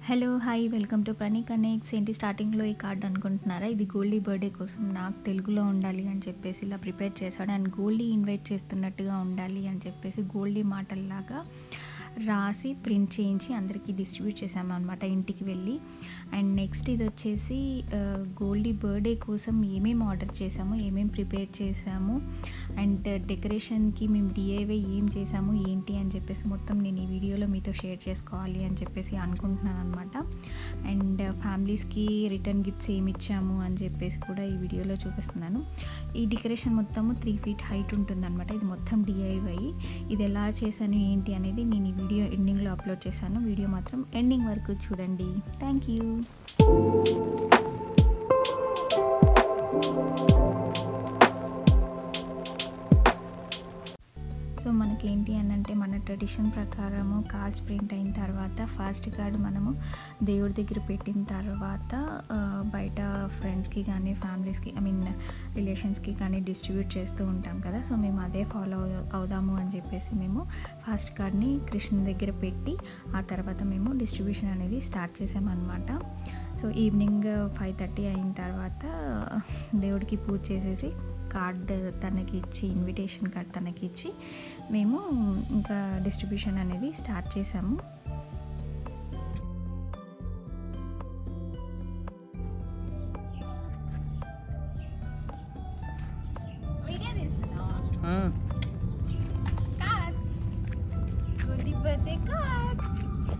Hello hi welcome to Prani connects ఏంటి స్టార్టింగ్లో ఈ కార్డ్ అనుకుంటున్నారా ఇది గోల్డీ బర్త్డే కోసం నాకు తెలుగులో ఉండాలి అని చెప్పేసి ఇలా ప్రిపేర్ చేశాడు అండ్ గోల్డీ ఇన్వైట్ చేస్తున్నట్టుగా ఉండాలి అని చెప్పేసి గోల్డీ మాటల్లాగా రాసి ప్రింట్ చేయించి అందరికీ డిస్ట్రిబ్యూట్ చేసాము అనమాట ఇంటికి వెళ్ళి అండ్ నెక్స్ట్ ఇది వచ్చేసి ఆ, గోల్డీ బర్త్డే కోసం ఏమేమి ఆర్డర్ చేసాము ఏమేమి ప్రిపేర్ చేసాము అండ్ డెకరేషన్కి మేము డిఐవై ఏం చేసాము ఏంటి అని చెప్పేసి మొత్తం నేను ఈ వీడియోలో మీతో షేర్ చేసుకోవాలి అని చెప్పేసి అనుకుంటున్నాను అనమాట అండ్ ఫ్యామిలీస్కి రిటర్న్ గిఫ్ట్స్ ఏమి ఇచ్చాము అని చెప్పేసి కూడా ఈ వీడియోలో చూపిస్తున్నాను ఈ డెకరేషన్ మొత్తము త్రీ ఫీట్ హైట్ ఉంటుందన్నమాట ఇది మొత్తం డిఐవై ఇది ఎలా చేశాను ఏంటి అనేది నేను ఈ వీడియో ఎండింగ్లో అప్లోడ్ చేశాను వీడియో మాత్రం ఎండింగ్ వరకు చూడండి థ్యాంక్ యూ సో మనకేంటి అని అంటే మన ట్రెడిషన్ ప్రకారము కార్డ్స్ ప్రింట్ అయిన తర్వాత ఫస్ట్ కార్డ్ మనము దేవుడి దగ్గర పెట్టిన తర్వాత ఆ, బయట ఫ్రెండ్స్కి కానీ ఫ్యామిలీస్కి ఐ మీన్ రిలేషన్స్కి కానీ డిస్ట్రిబ్యూట్ చేస్తూ ఉంటాం కదా సో మేము అదే ఫాలో అవుదాము అని చెప్పేసి మేము ఫస్ట్ కార్డ్ని కృష్ణుని దగ్గర పెట్టి ఆ తర్వాత మేము డిస్ట్రిబ్యూషన్ అనేది స్టార్ట్ చేసామన్నమాట సో ఈవినింగ్ ఫైవ్ థర్టీ అయిన తర్వాత దేవుడికి పూజ చేసేసి కార్డ్ తనకి ఇచ్చి ఇన్విటేషన్ కార్డ్ తనకి ఇచ్చి మేము ఇంకా డిస్ట్రిబ్యూషన్ అనేది స్టార్ట్ చేసాము వీడియో తీస్తున్నావా మ్మ్. Cards good birthday cards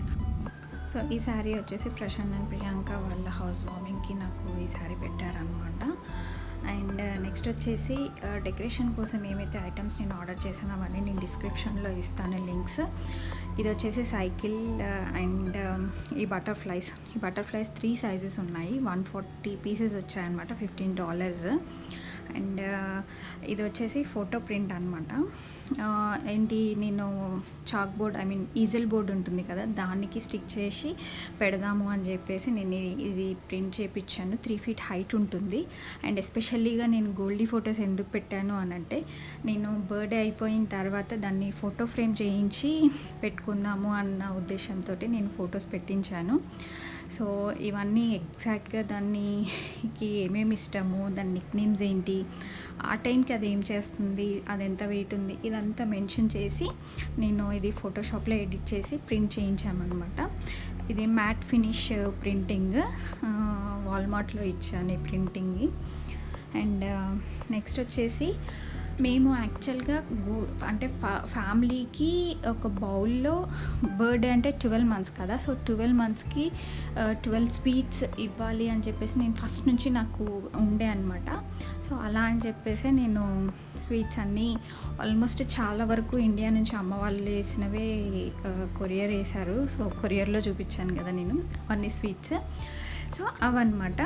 so ఈ శారీ వచ్చేసి ప్రశాంత్ అండ్ ప్రియాంక వాళ్ళ హౌస్ వార్మింగ్కి నాకు ఈ శారీ పెట్టారనమాట అండ్ నెక్స్ట్ వచ్చేసి డెకరేషన్ కోసం ఏమైతే ఐటమ్స్ నేను ఆర్డర్ చేశానో అవన్నీ నేను డిస్క్రిప్షన్లో ఇస్తాను లింక్స్ ఇది వచ్చేసి సైకిల్ అండ్ ఈ బటర్ఫ్లైస్ ఈ బటర్ఫ్లైస్ త్రీ సైజెస్ ఉన్నాయి వన్ ఫార్టీ పీసెస్ వచ్చాయన్నమాట ఫిఫ్టీన్ డాలర్స్ అండ్ ఇది వచ్చేసి ఫోటో ప్రింట్ అనమాట ఏంటి నేను chalk board I mean easel board ఉంటుంది కదా దానికి స్టిక్ చేసి పెడదాము అని చెప్పేసి నేను ఇది- ఇది ప్రింట్ చేయించాను త్రీ ఫీట్ హైట్ ఉంటుంది అండ్ ఎస్పెషల్లీగా నేను గోల్డీ ఫొటోస్ ఎందుకు పెట్టాను అని అంటే నేను బర్త్డే అయిపోయిన తర్వాత దాన్ని ఫోటో ఫ్రేమ్ చేయించి పెట్టుకుందాము అన్న ఉద్దేశంతో నేను ఫొటోస్ పెట్టించాను సో ఇవన్నీ ఎగ్జాక్ట్గా దానికి ఏమేమి ఇష్టము దాని నిక్ నేమ్స్ ఏంటి ఆ టైంకి అది ఏం చేస్తుంది అది ఎంత వెయిట్ ఉంది ఇదంతా మెన్షన్ చేసి నేను ఇది ఫోటోషాప్లో ఎడిట్ చేసి ప్రింట్ చేయించామన్నమాట ఇది మ్యాట్ ఫినిష్ ప్రింటింగ్ వాల్మార్ట్లో ఇచ్చాను ఈ ప్రింటింగ్ అండ్ నెక్స్ట్ వచ్చేసి మేము యాక్చువల్గా గో అంటే ఫా ఫ్యామిలీకి ఒక బౌల్లో బర్త్డే అంటే ట్వెల్వ్ మంత్స్ కదా సో ట్వెల్వ్ మంత్స్కి ట్వెల్వ్ స్వీట్స్ ఇవ్వాలి అని చెప్పేసి నేను ఫస్ట్ నుంచి నాకు ఉండే అనమాట సో అలా అని చెప్పేసి నేను స్వీట్స్ అన్నీ ఆల్మోస్ట్ చాలా వరకు ఇండియా నుంచి అమ్మ వాళ్ళు వేసినవే కొరియర్ వేశారు సో కొరియర్లో చూపించాను కదా నేను అవన్నీ స్వీట్స్ సో అవన్నమాట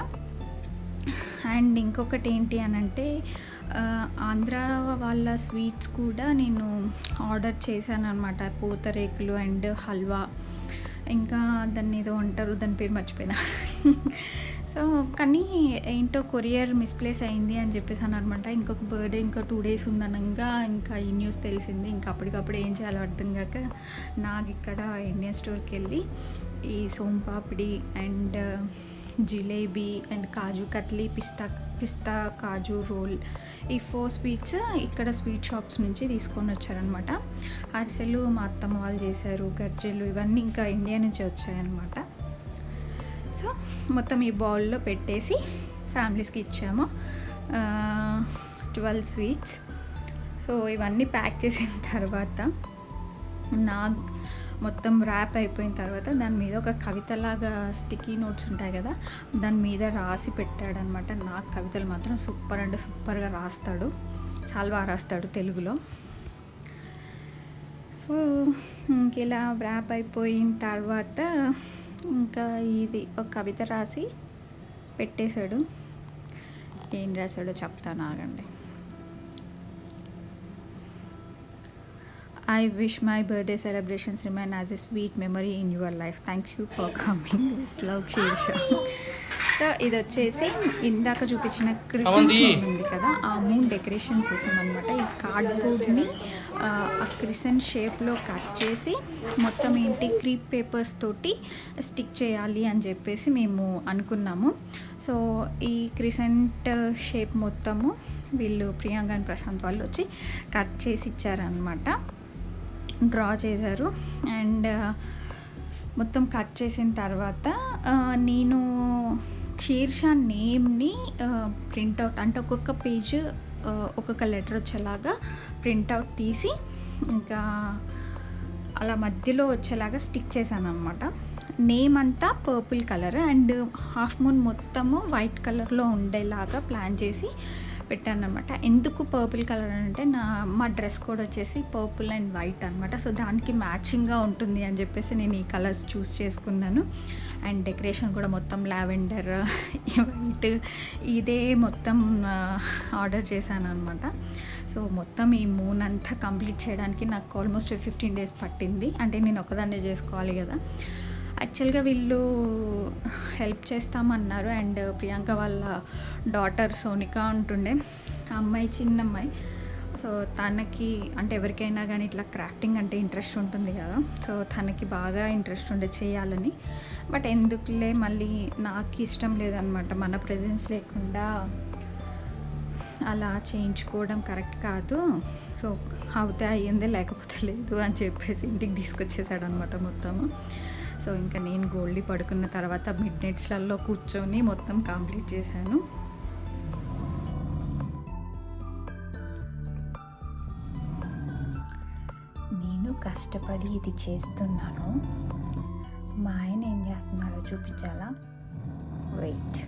అండ్ ఇంకొకటి ఏంటి అని అంటే ఆ, ఆంధ్ర వాళ్ళ స్వీట్స్ కూడా నేను ఆర్డర్ చేశాను అనమాట పూతరేకులు అండ్ హల్వా ఇంకా దాన్ని ఏదో అంటారు దాని పేరు మర్చిపోయినా సో కానీ ఏంటో కొరియర్ మిస్ప్లేస్ అయింది అని చెప్పేసి అనమాట ఇంకొక బర్త్డే ఇంకా టూ డేస్ ఉందనగా ఇంకా ఈ న్యూస్ తెలిసింది ఇంకా అప్పటికప్పుడు ఏం చేయాలో అర్థం కాక నాకు ఇక్కడ ఇండియన్ స్టోర్కి వెళ్ళి ఈ సోంపాపిడి అండ్ జిలేబీ అండ్ కాజు కత్లీ పిస్తా పిస్తా కాజు రోల్ ఈ ఫోర్ స్వీట్స్ ఇక్కడ స్వీట్ షాప్స్ నుంచి తీసుకొని వచ్చారనమాట అరిసెలు మా అత్తమ్మ వాళ్ళు చేశారు గజ్జెలు ఇవన్నీ ఇంకా ఇండియా నుంచి వచ్చాయన్నమాట సో మొత్తం ఈ బౌల్లో పెట్టేసి ఫ్యామిలీస్కి ఇచ్చాము ట్వెల్వ్ స్వీట్స్ సో ఇవన్నీ ప్యాక్ చేసిన తర్వాత నా మొత్తం ర్యాప్ అయిపోయిన తర్వాత దాని మీద ఒక కవితలాగా స్టిక్కీ నోట్స్ ఉంటాయి కదా దాని మీద రాసి పెట్టాడనమాట నాకు కవితలు మాత్రం సూపర్ అంటే సూపర్గా రాస్తాడు చాలా బాగా రాస్తాడు తెలుగులో సో ఇంక ఇలా ర్యాప్ అయిపోయిన తర్వాత ఇంకా ఇది ఒక కవిత రాసి పెట్టేశాడు ఏం రాశాడో చెప్తాను ఆగండి I wish my birthday celebrations remain as a sweet memory in your life. Thank you for coming. With love, Shirsha. So ఇది వచ్చేసి ఇందాక చూపించిన క్రిస్మస్ అవండి. ఉంది కదా ఆ మూన్ డెకరేషన్ కోసం అనమాట ఈ కార్డ్బోర్డ్ని ఆ క్రిసెంట్ షేప్లో కట్ చేసి మొత్తం ఏంటి క్రీప్ పేపర్స్ తోటి స్టిక్ చేయాలి అని చెప్పేసి మేము అనుకున్నాము సో ఈ క్రిసెంట్ షేప్ మొత్తము వీళ్ళు ప్రియాంక అండ్ ప్రశాంత్ వాళ్ళు వచ్చి కట్ చేసి ఇచ్చారనమాట డ్రా చేశారు అండ్ మొత్తం కట్ చేసిన తర్వాత ఆ, నేను శీర్ష నేమ్ని ప్రింట్అవుట్ అంటే ఒక్కొక్క పేజ్ ఒక్కొక్క లెటర్ వచ్చేలాగా ప్రింట్అవుట్ తీసి ఇంకా అలా మధ్యలో వచ్చేలాగా స్టిక్ చేశాను అనమాట నేమ్ అంతా purple colour and half moon మొత్తము వైట్ కలర్లో ఉండేలాగా ప్లాన్ చేసి పెట్టాను అనమాట ఎందుకు పర్పుల్ కలర్ అంటే నా మా డ్రెస్ కోడ్ వచ్చేసి పర్పుల్ అండ్ వైట్ అనమాట సో దానికి మ్యాచింగ్గా ఉంటుంది అని చెప్పేసి నేను ఈ కలర్స్ చూస్ చేసుకున్నాను అండ్ డెకరేషన్ కూడా మొత్తం లావెండర్ వైట్ ఇదే మొత్తం ఆర్డర్ చేశాను అనమాట సో మొత్తం ఈ మూన్ అంతా కంప్లీట్ చేయడానికి నాకు ఆల్మోస్ట్ ఫిఫ్టీన్ డేస్ పట్టింది అంటే నేను ఒకదాన్నే చేసుకోవాలి కదా యాక్చువల్గా వీళ్ళు హెల్ప్ చేస్తామన్నారు అండ్ ప్రియాంక వాళ్ళ డాటర్ సోనిక ఉంటుండే ఆ అమ్మాయి చిన్న అమ్మాయి సో తనకి అంటే ఎవరికైనా కానీ ఇట్లా క్రాఫ్టింగ్ అంటే ఇంట్రెస్ట్ ఉంటుంది కదా సో తనకి బాగా ఇంట్రెస్ట్ ఉండే చేయాలని బట్ ఎందుకులే మళ్ళీ నాకు ఇష్టం లేదనమాట మన ప్రజెన్స్ లేకుండా అలా చేయించుకోవడం కరెక్ట్ కాదు సో అవుతే అయ్యిందే లేకపోతే లేదు అని చెప్పేసి ఇంటికి తీసుకొచ్చేసాడు అనమాట మొత్తము సో ఇంకా నేను గోల్డీ పడుకున్న తర్వాత మిడ్ నైట్స్లలో కూర్చొని మొత్తం కంప్లీట్ చేశాను నేను కష్టపడి ఇది చేస్తున్నాను మా ఆయన ఏం చేస్తున్నారో చూపించాలా వెయిట్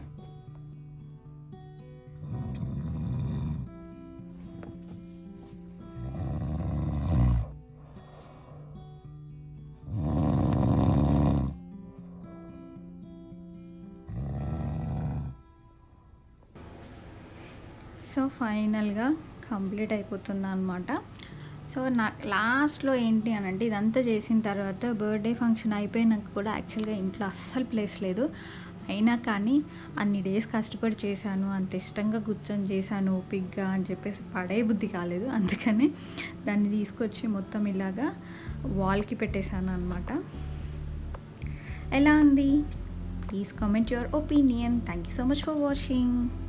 సో ఫైనల్గా కంప్లీట్ అయిపోతుంది అనమాట సో నా లాస్ట్లో ఏంటి అని అంటే ఇదంతా చేసిన తర్వాత బర్త్డే ఫంక్షన్ అయిపోయినాక కూడా యాక్చువల్గా ఇంట్లో అస్సలు ప్లేస్ లేదు అయినా కానీ అన్ని డేస్ కష్టపడి చేశాను అంత ఇష్టంగా కూర్చొని చేశాను ఓపిగ్గా అని చెప్పేసి పడే బుద్ధి కాలేదు అందుకని దాన్ని తీసుకొచ్చి మొత్తం ఇలాగా వాల్కి పెట్టేశాను అనమాట ఎలా ఉంది please comment your opinion thank you so much for watching